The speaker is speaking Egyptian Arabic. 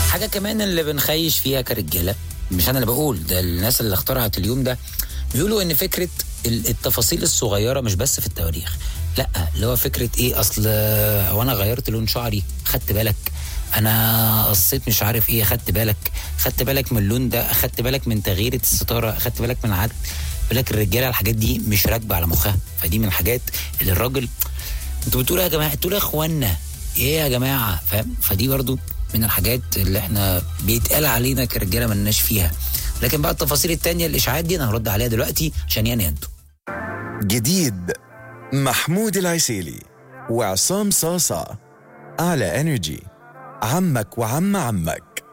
حاجه كمان اللي بنخيش فيها كرجاله مش انا اللي بقول ده الناس اللي اخترعت اليوم ده بيقولوا ان فكره ال- التفاصيل الصغيره مش بس في التواريخ لا اللي هو فكره ايه اصل هو انا غيرت لون شعري خدت بالك انا قصيت مش عارف ايه خدت بالك خدت بالك من اللون ده خدت بالك من تغيير الستاره خدت بالك من عد بالك الرجاله الحاجات دي مش راكبه على مخها فدي من الحاجات اللي الراجل انتوا بتقولوا يا جماعه تقولوا يا اخوانا ايه يا جماعه فاهم فدي برضو من الحاجات اللي احنا بيتقال علينا كرجاله ملناش فيها لكن بقى التفاصيل التانية الاشاعات دي انا هرد عليها دلوقتي عشان يعني انتوا جديد محمود العسيلي وعصام صاصة على انرجي عمك وعم عمك